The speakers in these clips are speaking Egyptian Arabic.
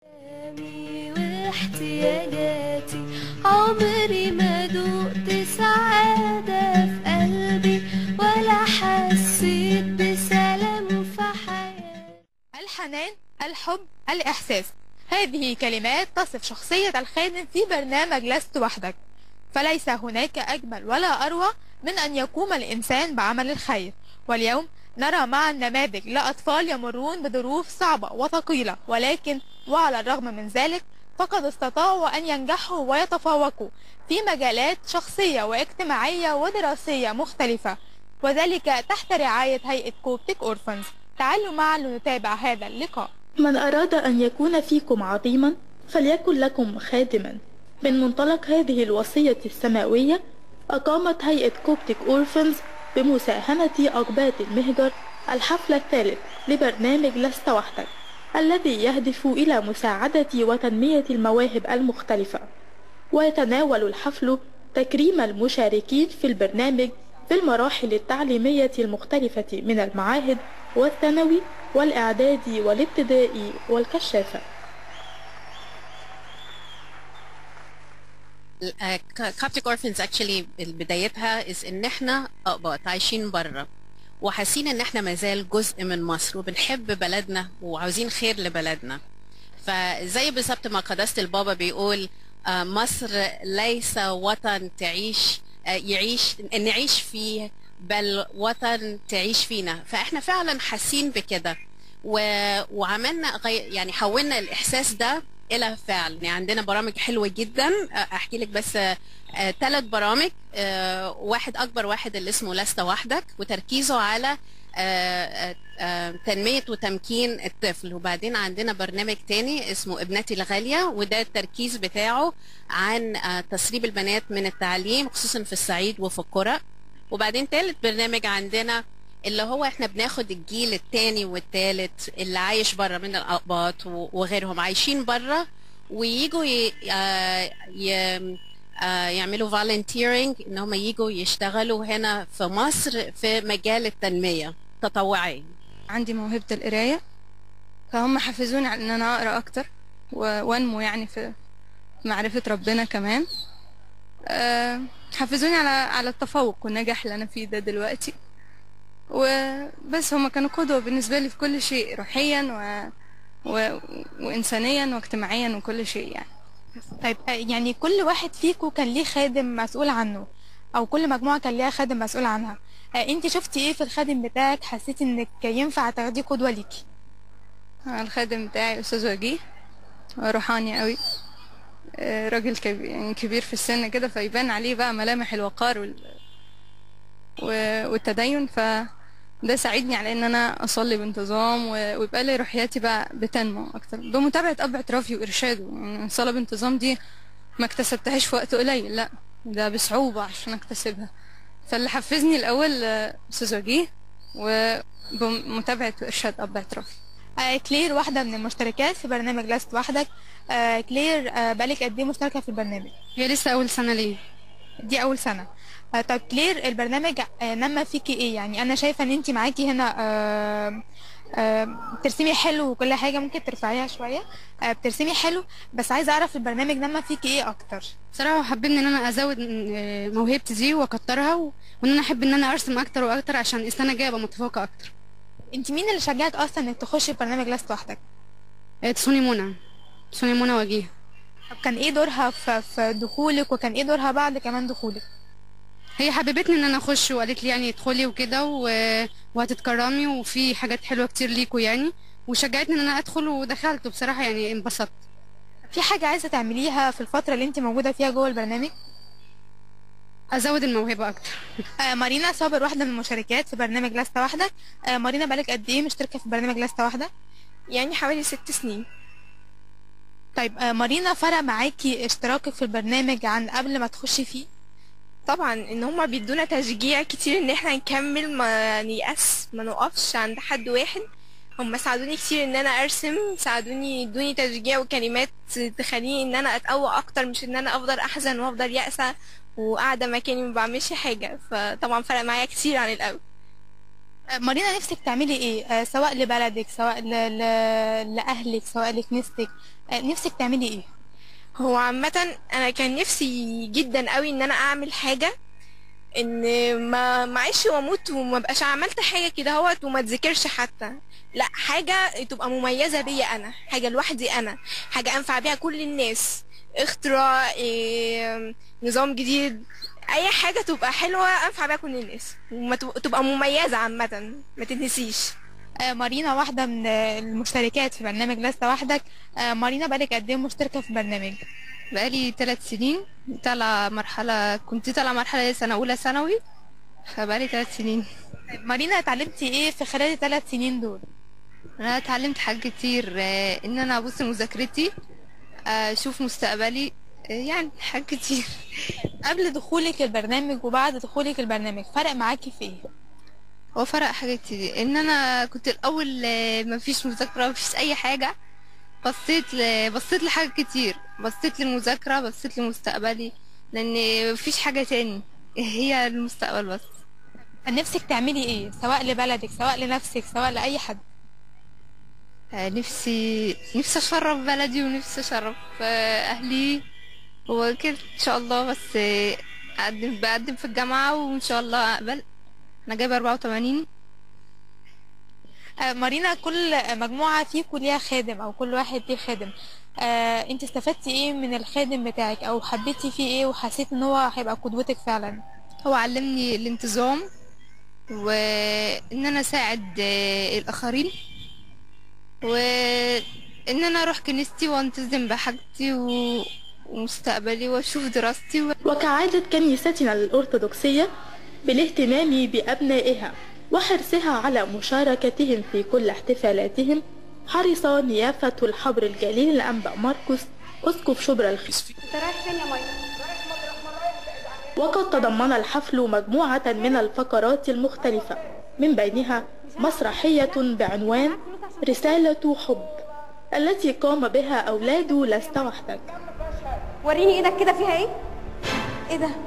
أحلامي واحتياجاتي عمري ما دقت سعادة في قلبي ولا حسيت بسلام في حياتي الحنان الحب الإحساس هذه كلمات تصف شخصية الخادم في برنامج لست وحدك فليس هناك أجمل ولا أروع من أن يقوم الإنسان بعمل الخير واليوم نرى معا نماذج لأطفال يمرون بظروف صعبة وثقيلة ولكن وعلى الرغم من ذلك فقد استطاعوا أن ينجحوا ويتفوقوا في مجالات شخصية واجتماعية ودراسية مختلفة وذلك تحت رعاية هيئة كوبتك أورفنز تعالوا معا لنتابع هذا اللقاء من أراد أن يكون فيكم عظيما فليكن لكم خادما من منطلق هذه الوصية السماوية أقامت هيئة كوبتك أورفنز بمساهمة أقباط المهجر الحفل الثالث لبرنامج لست وحدك الذي يهدف إلى مساعدة وتنمية المواهب المختلفة ويتناول الحفل تكريم المشاركين في البرنامج في المراحل التعليمية المختلفة من المعاهد والثانوي والإعدادي والابتدائي والكشافة كابتك اورفنز اكشلي بدايتها از ان احنا اقباط عايشين بره وحاسين ان احنا مازال جزء من مصر وبنحب بلدنا وعاوزين خير لبلدنا فزي بالظبط ما قداسه البابا بيقول آه، مصر ليس وطن تعيش آه، يعيش نعيش فيه بل وطن تعيش فينا فاحنا فعلا حاسين بكده و- وعملنا غي... يعني حولنا الاحساس ده الى فعل يعني عندنا برامج حلوه جدا احكي لك بس ثلاث برامج آه، واحد اكبر واحد اللي اسمه لست وحدك وتركيزه على آه، آه، تنميه وتمكين الطفل وبعدين عندنا برنامج تاني اسمه ابنتي الغاليه وده التركيز بتاعه عن آه، تسريب البنات من التعليم خصوصا في الصعيد وفي القرى وبعدين ثالث برنامج عندنا اللي هو احنا بناخد الجيل الثاني والثالث اللي عايش بره من الاقباط و- وغيرهم عايشين بره ويجوا ي... آه، ي... آه، يعملوا volunteering ان هم يجوا يشتغلوا هنا في مصر في مجال التنميه تطوعيا عندي موهبة القراية فهم حفزوني على ان انا اقرا اكتر و- وانمو يعني في معرفة ربنا كمان أه حفزوني على على التفوق والنجاح اللي انا فيه ده دلوقتي وبس هما كانوا قدوة بالنسبة لي في كل شيء روحيا و... و... وإنسانيا واجتماعيا وكل شيء يعني طيب آه، يعني كل واحد فيكم كان ليه خادم مسؤول عنه او كل مجموعة كان ليها خادم مسؤول عنها آه، انت شفتي ايه في الخادم بتاعك حسيتي انك ينفع تاخديه قدوة ليكي الخادم بتاعي أستاذ وجيه روحاني قوي آه، راجل كبير يعني كبير في السن كده فيبان عليه بقى ملامح الوقار وال... و- والتدين فده ساعدني على ان انا اصلي بانتظام و- ويبقى لي روحياتي بقى بتنمو اكتر بمتابعة اب اعترافي وارشاده يعني الصلاة بانتظام دي ما اكتسبتهاش في وقت قليل لا ده بصعوبة عشان اكتسبها فاللي حفزني الاول آه، استاذ وجيه وبمتابعة وارشاد اب اعترافي آه، كلير واحدة من المشتركات في برنامج لست وحدك آه، كلير آه، بقالك قد ايه مشتركة في البرنامج هي لسه أول سنة ليه دي اول سنة آه، طب كلير البرنامج آه، نمى فيكي ايه يعني انا شايفة ان انت معاكي هنا آه، آه، بترسمي حلو وكل حاجة ممكن ترفعيها شوية آه، بترسمي حلو بس عايزة اعرف البرنامج نمى فيكي ايه اكتر بصراحة حبيت ان انا ازود آه، موهبتي دي واكترها و... وان انا احب ان انا ارسم اكتر واكتر عشان السنة الجاية ابقى متفوقة اكتر انت مين اللي شجعك اصلا انك تخشي برنامج لست وحدك آه، تسوني منى تسوني منى وجيه طب كان ايه دورها في في دخولك وكان ايه دورها بعد كمان دخولك هي حببتني ان انا اخش وقالت لي يعني ادخلي وكده و... وهتتكرمي وفي حاجات حلوة كتير ليكوا يعني وشجعتني ان انا ادخل ودخلت بصراحة يعني انبسطت في حاجة عايزة تعمليها في الفترة اللي انت موجودة فيها جوه البرنامج ازود الموهبة اكتر آه مارينا صابر واحدة من المشاركات في برنامج لست وحدك آه مارينا بقالك قد ايه مشتركة في برنامج لست وحدك يعني حوالي ست سنين طيب آه مارينا فرق معاكي اشتراكك في البرنامج عن قبل ما تخشي فيه طبعا ان هما بيدونا تشجيع كتير ان احنا نكمل ما نيأس ما نقفش عند حد واحد هم ساعدوني كتير ان انا ارسم ساعدوني ادوني تشجيع وكلمات تخليني ان انا اتقوى اكتر مش ان انا افضل احزن وافضل يأسة وقاعدة مكاني ما بعملش حاجة فطبعا فرق معايا كتير عن الاول آه، مارينا نفسك تعملي ايه آه، سواء لبلدك سواء ل... ل... لأهلك سواء لكنيستك آه، نفسك تعملي ايه هو عامة انا كان نفسي جدا قوي ان انا اعمل حاجة ان ما معيش واموت وما بقاش عملت حاجة كده هوت وما تذكرش حتى لا حاجة تبقى مميزة بيا انا حاجة لوحدي انا حاجة انفع بيها كل الناس اختراع إيه، نظام جديد اي حاجة تبقى حلوة انفع بيها كل الناس وتبقى مميزة عامة ما تتنسيش آه، مارينا واحدة من آه، المشتركات في برنامج لست وحدك آه، مارينا بقالك قد ايه مشتركة في البرنامج بقالي ثلاث سنين طالعة مرحلة كنت طالعة مرحلة سنة أولى ثانوي فبقالي ثلاث سنين طيب، مارينا اتعلمتي ايه في خلال الثلاث سنين دول أنا اتعلمت حاجات كتير آه، إن أنا أبص لمذاكرتي آه، أشوف مستقبلي آه، يعني حاجات كتير قبل دخولك البرنامج وبعد دخولك البرنامج فرق معاكي في ايه هو فرق حاجات كتير إن أنا كنت الأول آه، مفيش مذاكرة مفيش أي حاجة بصيت ل... بصيت لحاجات كتير بصيت للمذاكرة بصيت لمستقبلي لأن مفيش حاجة تاني هي المستقبل بس نفسك تعملي ايه سواء لبلدك سواء لنفسك سواء لأي حد آه، نفسي نفسي اشرف بلدي ونفسي اشرف آه، اهلي وكده ان شاء الله بس آه، اقدم بقدم في الجامعة وان شاء الله اقبل انا جايبة 84 آه، مارينا كل مجموعة فيكم ليها خادم أو كل واحد ليه خادم آه، انت استفدتي ايه من الخادم بتاعك أو حبيتي فيه ايه وحسيت ان هو هيبقى قدوتك فعلا هو علمني الانتظام وان انا اساعد آه، الاخرين وان انا اروح كنيستي وانتظم بحاجتي و... ومستقبلي واشوف دراستي و... وكعادة كنيستنا الأرثوذكسية بالاهتمام بأبنائها وحرصها على مشاركتهم في كل احتفالاتهم حرص نيافة الحبر الجليل الأنبا مرقس أسقف شبرا الخير وقد تضمن الحفل مجموعة من الفقرات المختلفة من بينها مسرحية بعنوان رسالة حب التي قام بها أولاد لست وحدك وريني ايدك كده فيها ايه ايه ده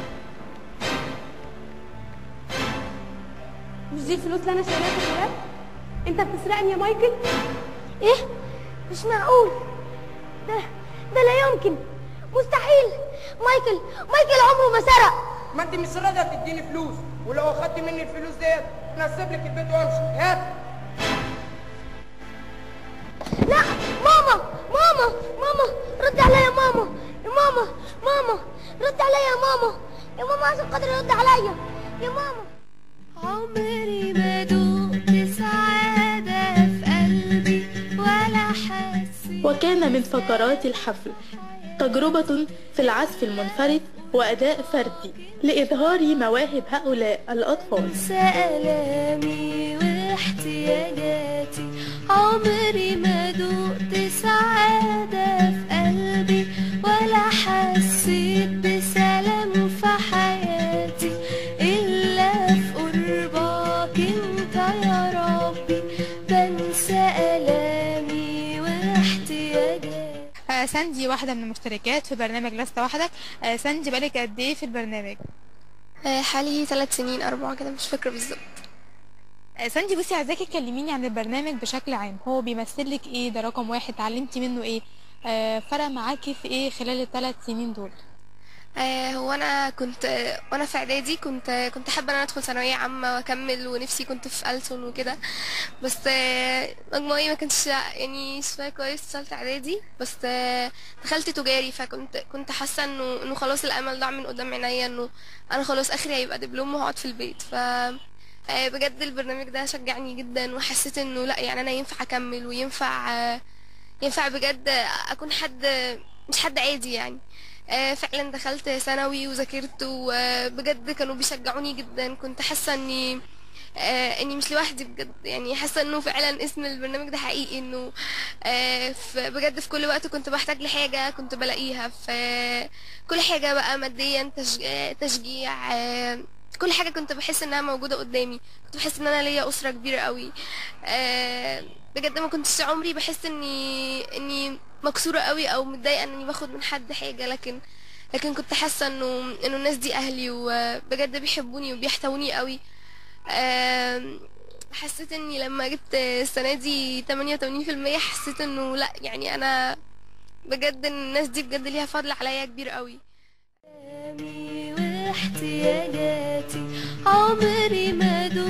مش دي الفلوس اللي انا شايلاها في الدولاب انت بتسرقني يا مايكل ايه مش معقول ده ده لا يمكن مستحيل مايكل مايكل عمره ما سرق ما انت مش راضيه تديني فلوس ولو اخدت مني الفلوس ديت انا هسيب لك البيت وامشي هات لا ماما ماما ماما رد عليا يا ماما يا ماما ماما رد عليا يا ماما يا ماما عشان خاطر رد عليا يا ماما عمري ما دقت سعادة في قلبي ولا حسيت وكان من فقرات الحفل تجربة في العزف المنفرد وأداء فردي لإظهار مواهب هؤلاء الأطفال انسى آلامي واحتياجاتي عمري ما دقت سعادة في قلبي ولا حسيت بسلام في حياتي إلا في قربك انت يا ربي بنسى آلامي واحتياجاتي آه، ساندي واحدة من المشتركات في برنامج لست وحدك آه، ساندي بقالك قد ايه في البرنامج حالي ثلاث سنين أربعة كده مش فاكرة بالظبط آه، ساندي بصي عايزاكي تكلميني عن البرنامج بشكل عام هو بيمثل لك ايه ده رقم واحد اتعلمتي منه ايه آه، فرق معاكي في ايه خلال الثلاث سنين دول آه هو أنا كنت آه، وأنا في إعدادي كنت آه، كنت حابة إن أنا أدخل ثانوية عامة وأكمل ونفسي كنت في ألسن وكده بس آه، مجموعي ما كانش يعني شوية كويس في ثالثة إعدادي بس آه، دخلت تجاري فكنت كنت حاسة إنه إنه خلاص الأمل ضاع من قدام عينيا إنه أنا خلاص آخري هيبقى دبلوم وهقعد في البيت ف آه، بجد البرنامج ده شجعني جدا وحسيت انه لا يعني انا ينفع اكمل وينفع آه، ينفع بجد اكون حد مش حد عادي يعني آه، فعلا دخلت ثانوي وذاكرت وبجد كانوا بيشجعوني جدا كنت حاسه اني آه، اني مش لوحدي بجد يعني حاسه انه فعلا اسم البرنامج ده حقيقي انه آه، في- بجد في كل وقت كنت بحتاج لحاجه كنت بلاقيها في كل حاجه بقى ماديا تشج- آه، تشجيع آه، كل حاجه كنت بحس انها موجوده قدامي كنت بحس ان انا ليا اسره كبيره قوي آه، بجد ما كنتش عمري بحس اني اني مكسوره قوي او متضايقه اني باخد من حد حاجه لكن لكن كنت حاسه انه انه الناس دي اهلي وبجد بيحبوني وبيحتووني قوي آم، حسيت اني لما جبت السنة دي 88% حسيت انه لا يعني انا بجد الناس دي بجد ليها فضل عليا كبير قوي أحلامي واحتياجاتي عمري ما دو